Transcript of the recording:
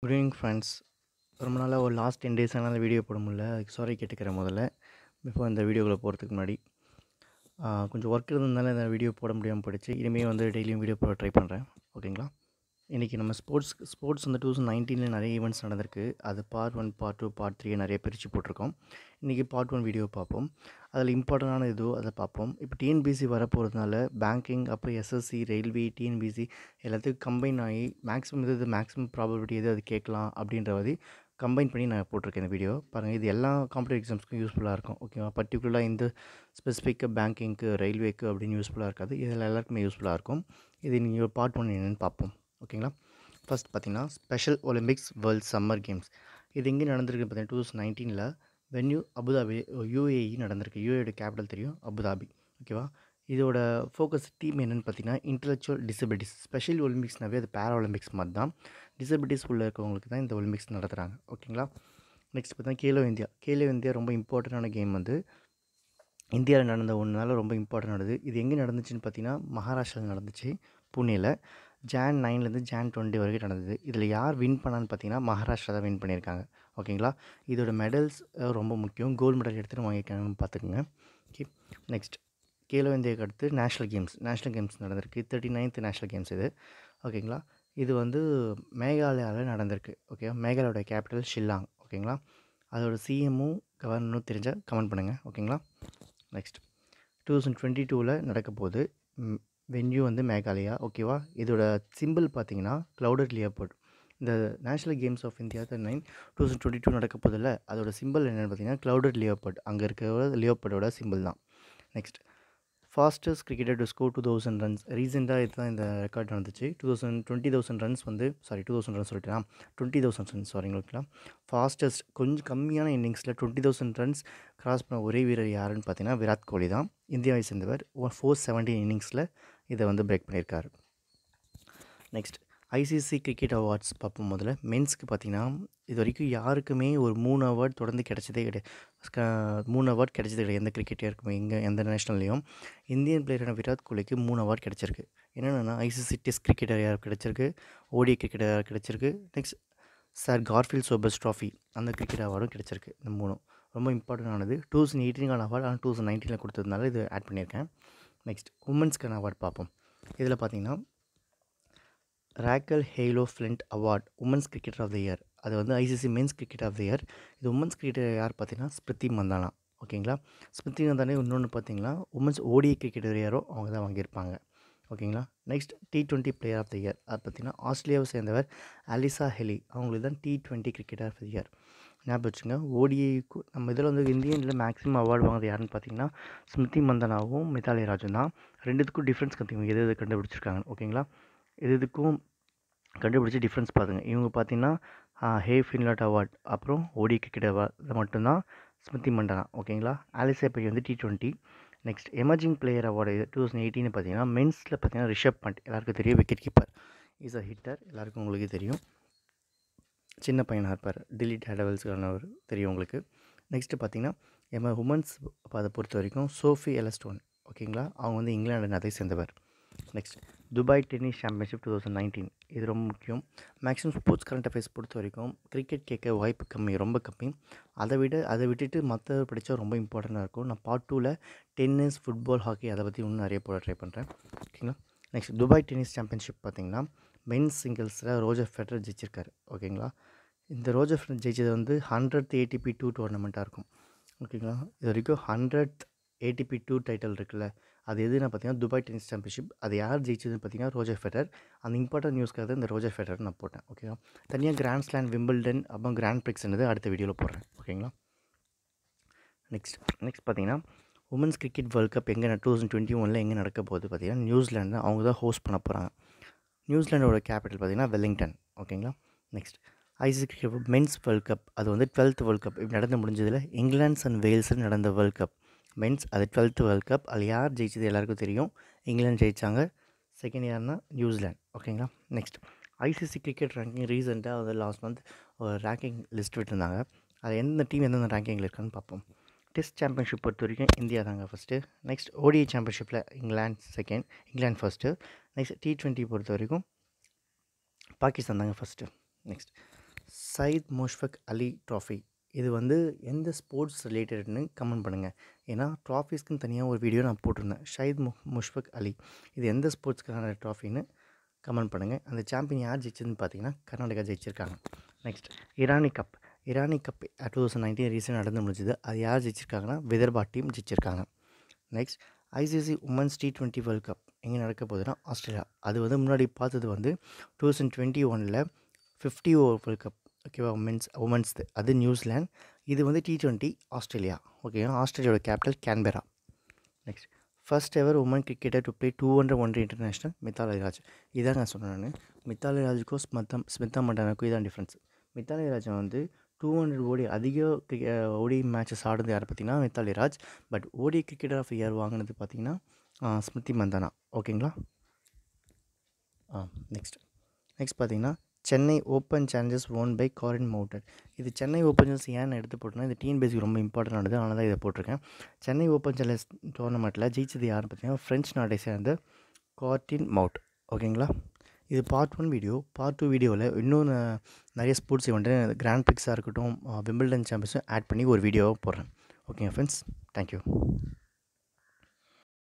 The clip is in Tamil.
குட் ஈவினிங் ஃப்ரெண்ட்ஸ் ரொம்ப நாளாக ஒரு லாஸ்ட் டென் டேஸ் என்னால் வீடியோ போட முடியல அதுக்கு சாரி கேட்டுக்கிறேன் முதல்ல பிஃபோர் இந்த வீடியோக்குள்ளே போகிறதுக்கு முன்னாடி ஆ, கொஞ்சம் ஒர்க் இருந்ததுனால இந்த வீடியோ போட முடியாமல் போயிடுச்சு இனிமேல் வந்து டெய்லியும் வீடியோ போட ட்ரை பண்ணுறேன் ஓகேங்களா இன்றைக்கி நம்ம ஸ்போர்ட்ஸ் ஸ்போர்ட்ஸ் வந்து டூ தௌசண்ட் நைன்டீனில் நிறைய ஈவெண்ட்ஸ் நடந்திருக்கு அது part one part two part three நிறைய பிரித்து போட்டிருக்கோம் இன்றைக்கி பார்ட் ஒன் வீடியோ பார்ப்போம் அதில் இம்பார்ட்டண்டான இதோ அதை பார்ப்போம் இப்போ டிஎன்பிசி வரப்போகிறதுனால பேங்கிங் அப்புறம் எஸ்எஸ்சி ரயில்வே டிஎன்பிசி எல்லாத்துக்கும் கம்பைன் ஆகி மேக்ஸிமம் இது மேக்ஸிமம் ப்ராபபிலிட்டி எது அது கேட்கலாம் அப்படின்ற மாதிரி கம்பைன் பண்ணி நான் போட்டிருக்கேன் இந்த வீடியோ பாருங்கள் இது எல்லா காம்படிட்டிவ் எக்ஸாம்ஸ்க்கும் யூஸ்ஃபுல்லாக இருக்கும் ஓகேவா பர்டிகுலராக இந்த ஸ்பெசிஃபிக்காக பேங்கிங்க்கு ரயில்வேக்கு அப்படின்னு யூஸ்ஃபுல்லாக இருக்காது இதில் எல்லாருக்குமே யூஸ்ஃபுல்லாக இருக்கும் இது நீங்கள் பார்ட் ஒன் என்னென்னு பார்ப்போம் ஓகேங்களா ஃபர்ஸ்ட் பார்த்தீங்கன்னா special olympics world summer games இது எங்கே நடந்திருக்கு பார்த்தீங்கன்னா டூ தௌசண்ட் நைன்டீனில் வென்யூ அபுதாபி யூஏஇ நடந்திருக்கு யூஏயோட கேபிட்டல் தெரியும் அபுதாபி ஓகேவா இதோட ஃபோக்கஸ் டீம் என்னென்னு பார்த்தீங்கன்னா இன்டலெக்சுவல் டிசபிலிட்டிஸ் ஸ்பெஷல் ஒலிம்பிக்ஸ்னாவே அது பேரா ஒலிம்பிக்ஸ் மாதிரி தான் டிசபிலிட்டிஸ் உள்ள இருக்கவங்களுக்கு தான் இந்த ஒலிம்பிக்ஸ் நடத்துகிறாங்க ஓகேங்களா நெக்ஸ்ட் பார்த்தீங்கன்னா கேலோ இந்தியா கேலோ இந்தியா ரொம்ப இம்பார்ட்டண்டான கேம் வந்து இந்தியாவில் நடந்த ஒன்றுனால ரொம்ப இம்பார்ட்டன்ட் நடந்தது இது எங்கே நடந்துச்சுன்னு பார்த்தீங்கன்னா மகாராஷ்டிராவில் நடந்துச்சு புனேல ஜான் நைன்லேருந்து ஜான் டுவெண்ட்டி வரைக்கும் நடந்தது இதில் யார் வின் பண்ணான்னு பார்த்தீங்கன்னா மகாராஷ்டிரா தான் வின் பண்ணியிருக்காங்க ஓகேங்களா இதோட மெடல்ஸ் ரொம்ப முக்கியம் கோல்டு மெடல் எடுத்துகிட்டு வாங்கியிருக்காங்கன்னு பார்த்துக்குங்க ஓகே நெக்ஸ்ட் கேலோ இந்தியாவுக்கு அடுத்து நேஷ்னல் கேம்ஸ் நேஷ்னல் கேம்ஸ் நடந்திருக்கு தேர்ட்டி நைன்த் நேஷ்னல் கேம்ஸ் இது ஓகேங்களா இது வந்து மேகாலயாவில் நடந்திருக்கு ஓகே மேகாலயோட கேபிட்டல் ஷில்லாங் ஓகேங்களா அதோட சிஎம்மும் கவர்னரும் தெரிஞ்சால் கமெண்ட் பண்ணுங்கள் ஓகேங்களா நெக்ஸ்ட் டூ தௌசண்ட் டுவெண்ட்டி டூவில் நடக்க போகுது வென்யூ வந்து மேகாலயா ஓகேவா இதோட சிம்பிள் பார்த்தீங்கன்னா க்ளவுடட் லியர்பர்ட் இந்த national games of India nine two thousand twenty two நடக்க போதில்ல அதோட சிம்பிள் என்னென்னு பார்த்தீங்கன்னா க்ளவுடட் லியோபர்ட் அங்கே இருக்கிற லியோபர்டோட சிம்பிள் தான் next fastest cricketer to score two thousand runs ரீசெண்டாக இதுதான் இந்த ரெக்கார்ட் நடந்துச்சு two thousand twenty thousand runs வந்து சாரி டூ தௌசண்ட் ரன்ஸ் சொல்லிட்டேன் டுவெண்ட்டி தௌசண்ட் ரன்ஸ் சாரிங்களுக்குலாம் ஃபாஸ்டஸ்ட் கொஞ்சம் கம்மியான இன்னிங்ஸில் டுவெண்ட்டி தௌசண்ட் ரன்ஸ் கிராஸ் பண்ண ஒரே வீரர் யாருன்னு பார்த்தீங்கன்னா விராட் கோலி தான் இந்தியாவை சேர்ந்தவர் ஃபோர் செவன்டீன் இன்னிங்ஸில் இதை வந்து பிரேக் பண்ணியிருக்காரு நெக்ஸ்ட் ஐசிசி கிரிக்கெட் அவார்ட்ஸ் பார்ப்போம் முதல்ல மென்ஸ்க்கு பார்த்தீங்கன்னா இது வரைக்கும் யாருக்குமே ஒரு மூணு அவார்ட் தொடர்ந்து கிடைச்சதே கிடையாது மூணு அவார்ட் கிடைச்சது கிடையாது எந்த கிரிக்கெட்டருக்குமே எங்கே எந்த நேஷனல்லையும் இந்தியன் பிளேயரான விராட் கோலிக்கு மூணு அவார்ட் கிடச்சிருக்கு என்னென்னா ஐசிசி டெஸ்ட் கிரிக்கெட்டர் யார் கிடச்சிருக்கு ஓடி கிரிக்கெட்டர் யார் கிடச்சிருக்கு next sir Garfield Sobers trophy அந்த கிரிக்கெட் அவார்டும் கிடச்சிருக்கு இந்த மூணும் ரொம்ப இம்பார்ட்டன்ட் ஆனது டூ தௌசண்ட் எயிட்டீனுக்கான அவார்டு ஆனால் டூ தௌசண்ட் நைன்டீனில் கொடுத்ததுனால இது ஆட் பண்ணியிருக்கேன் நெக்ஸ்ட் உமன்ஸ்க்கான அவார்ட் பார்ப்போம் இதில் பார்த்தீங்கன்னா Rachael Heyhoe Flint award women's cricketer of the year அது வந்து ICC men's cricket of the year இது உமன்ஸ் கிரிக்கெட்டர் யார் பார்த்தீங்கன்னா ஸ்மிருதி மந்தானா ஓகேங்களா ஸ்மிருதி மந்தானே இன்னொன்று பார்த்தீங்கன்னா உமன்ஸ் ஓடிஐ கிரிக்கெட்டர் யாரோ அவங்க தான் வாங்கியிருப்பாங்க ஓகேங்களா next T twenty player of the year அது பார்த்தீங்கன்னா ஆஸ்திரேலியாவை சேர்ந்தவர் அலிசா ஹெலி அவங்களுக்கு தான் T twenty cricketer of the year ஞாபகம் வச்சுங்க ஓடிஐ நம்ம இதில் வந்து இந்தியனில் மேக்ஸிமம் அவார்டு வாங்குறது யாருன்னு பார்த்தீங்கன்னா ஸ்மிருதி மந்தனாவும் மிதாலி ராஜன் தான் ரெண்டுத்துக்கும் டிஃப்ரென்ஸ் கற்றுக்கோங்க எது எது கண்டுபிடிச்சிருக்காங்க ஓகேங்களா இது இதுக்கும் கண்டுபிடிச்சி டிஃப்ரென்ஸ் பார்த்துங்க இவங்க பார்த்தீங்கன்னா ஹே ஃபின்லாட் அவார்ட் அப்புறம் ஓடி கிரிக்கெட் அவார்ட் இது மட்டும்தான் ஸ்மிருதி மண்டனா ஓகேங்களா ஆலிசா பை வந்து T twenty next emerging player award two thousand eighteen பார்த்தீங்கன்னா மென்ஸில் பார்த்தீங்கன்னா ரிஷப் பண்ட் எல்லாருக்கும் தெரியும் wicket keeper is a hitter எல்லாருக்கும் உங்களுக்கு தெரியும் சின்ன பையனாக இருப்பார் டெல்லி டேடவல்ஸ்க்கானவர் தெரியும் உங்களுக்கு நெக்ஸ்ட்டு பார்த்தீங்கன்னா எம உமன்ஸ் அதை பொறுத்த வரைக்கும் சோஃபி எலஸ்டோன் ஓகேங்களா அவங்க வந்து இங்கிலாந்து அதை சேர்ந்தவர் next Dubai tennis championship two thousand nineteen இது ரொம்ப முக்கியம் மேக்ஸிமம் ஸ்போர்ட்ஸ் கரண்ட் அஃபேர்ஸ் பொறுத்த வரைக்கும் கிரிக்கெட் கேட்க வாய்ப்பு கம்மி ரொம்ப கம்மி அதை விட அதை விட்டுட்டு மற்ற படித்தா ரொம்ப இம்பார்ட்டண்ட்டாக இருக்கும் நான் பார்ட் டூவில் டென்னிஸ் ஃபுட்பால் ஹாக்கி அதை பற்றி இன்னும் நிறைய போட ட்ரை பண்ணுறேன் ஓகேங்களா நெக்ஸ்ட் துபாய் டென்னிஸ் சாம்பியன்ஷிப் பார்த்தீங்கன்னா மென்ஸ் சிங்கிள்ஸில் ரோஜர் ஃபெடரர் ஜெயிச்சிருக்காரு ஓகேங்களா இந்த ரோஜர் ஃபெடரர் ஜெயிச்சது வந்து ஹண்ட்ரட் ஏடிபி டூ டோர்னமெண்ட்டாக இருக்கும் ஓகேங்களா இது வரைக்கும் ஹண்ட்ரட் ஏடிபி டூ டைட்டில் இருக்குல்ல அது எதுனா பார்த்தீங்கன்னா துபாய் டென்னிஸ் சாம்பியன்ஷிப் அது யார் ஜெயிச்சதுன்னு பார்த்தீங்கன்னா ரோஜர் ஃபெடர் அந்த இம்பார்ட்டன்ட் நியூஸ்க்காக இந்த ரோஜர் ஃபெடர் நான் போட்டேன் ஓகேவா தனியாக கிராண்ட் ஸ்லாண்ட் விம்பிள்டன் அப்புறம் கிராண்ட் பிரிக்ஸ்ன்றது அடுத்த வீடியோவில் போடுறேன் ஓகேங்களா நெக்ஸ்ட் நெக்ஸ்ட் பார்த்தீங்கன்னா உமன்ஸ் கிரிக்கெட் வேர்ல்ட் கப் எங்கே டூ தௌசண்ட் டுவெண்ட்டி ஒனில் எங்கே நடக்க போகுது பார்த்தீங்கன்னா நியூசிலாந்து அவங்க தான் ஹோஸ்ட் பண்ண போகிறாங்க நியூசிலாண்டோட கேபிட்டல் பார்த்தீங்கன்னா வெல்லிங்டன் ஓகேங்களா next ICC cricket men's world cup அது வந்து டுவெல்த் வேர்ல்ட் கப் இப்படி நடந்து முடிஞ்சதில் இங்கிலாண்ட்ஸ் அண்ட் வேல்ஸில் நடந்த வேர்ல்ட் கப் மென்ஸ் அது டுவெல்த்து வேர்ல்ட் கப் அதில் யார் ஜெயிச்சது எல்லாருக்கும் தெரியும் இங்கிலாந்து ஜெயித்தாங்க செகண்ட் இயர்னா நியூசிலாந்து ஓகேங்களா நெக்ஸ்ட் ஐசிசி கிரிக்கெட் ரேங்கிங் ரீசெண்டாக அது லாஸ்ட் மந்த் ஒரு ரேங்கிங் லிஸ்ட் விட்டுருந்தாங்க அது எந்தெந்த டீம் எந்தெந்த ரேங்கிங்கில் இருக்கான்னு பார்ப்போம் டெஸ்ட் சாம்பியன்ஷிப் பொறுத்த வரைக்கும் இந்தியா தாங்க ஃபஸ்ட்டு நெக்ஸ்ட் ஓடிஐ சாம்பியன்ஷிப்பில் இங்கிலாந்து செகண்ட் இங்கிலாந்து ஃபஸ்ட்டு நெக்ஸ்ட் டி டுவெண்ட்டி பொறுத்த வரைக்கும் பாகிஸ்தான் தாங்க first next Syed Mushtaq Ali trophy இது வந்து எந்த ஸ்போர்ட்ஸ் ரிலேட்டட்னு கமெண்ட் பண்ணுங்கள் ஏன்னா ட்ராஃபீஸ்க்குன்னு தனியாக ஒரு வீடியோ நான் போட்டிருந்தேன் ஷஹீத் மு முஷ்ஃபக் அலி இது எந்த ஸ்போர்ட்ஸ்க்கான ட்ராஃபின்னு கமெண்ட் பண்ணுங்கள் அந்த சாம்பியன் யார் ஜெயிச்சதுன்னு பார்த்தீங்கன்னா கர்நாடகா ஜெயிச்சிருக்காங்க next Irani cup Irani cup two thousand nineteen recent நடந்து முடிஞ்சது அது யார் ஜெயிச்சிருக்காங்கன்னா விதர்பா டீம் ஜெயிச்சிருக்காங்க next ICC women's T twenty world cup எங்கே நடக்க போகுதுன்னா ஆஸ்திரேலியா அது வந்து முன்னாடி பார்த்தது வந்து டூ தௌசண்ட் டுவெண்ட்டி ஒனில் ஃபிஃப்டி ஓவர் வேர்ல்ட் கப் ஓகேவா உமன்ஸ் உமன்ஸ்து அது நியூசிலாந்து இது வந்து டி டுவெண்ட்டி ஆஸ்திரேலியா ஓகேவா ஆஸ்திரேலியாவோட capital Canberra next first ever woman cricketer to play two hundred one international Mithali Raj இதான் நான் சொன்னேன் நான் மித்தாலி ராஜுக்கும் ஸ்மித்தா ஸ்மித்தா மண்டனுக்கும் இதான் டிஃப்ரென்ஸ் மித்தாலி ராஜன் வந்து டூ ஹண்ட்ரட் ஓடி அதிக கிரிக்கெ ஓடி மேட்சஸ் ஆடுறது யார் பார்த்தீங்கன்னா Mithali Raj but ODI cricketer of year வாங்கினது பார்த்தீங்கன்னா ஸ்மிருதி மந்தனா ஓகேங்களா ஆ நெக்ஸ்ட் நெக்ஸ்ட் பார்த்தீங்கன்னா Chennai open challenges won by காரின் மவுண்டன் இது சென்னை ஓப்பன் சேலஞ்ச் ஏன் எடுத்து போட்டேன்னா இது டிஎன்பிஎஸ்சி ரொம்ப இம்பார்ட்டன் ஆனது அதனால தான் இதை போட்டிருக்கேன் சென்னை ஓப்பன் சேலஞ்ச் டோர்னமெண்ட்டில் ஜெயிச்சது யாருன்னு பார்த்தீங்கன்னா ஃப்ரெஞ்ச் நாட்டை சேர்ந்த கார்டின் மவுட் ஓகேங்களா இது part one video part two வீடியோவில் இன்னும் நிறைய ஸ்போர்ட்ஸ் ஈவெண்ட்டு கிராண்ட் பிக்ஸாக இருக்கட்டும் விம்பிள்டன் சாம்பியன்ஸும் ஆட் பண்ணி ஒரு வீடியோவாக போடுறேன் ஓகேங்க ஃப்ரெண்ட்ஸ் தேங்க்யூ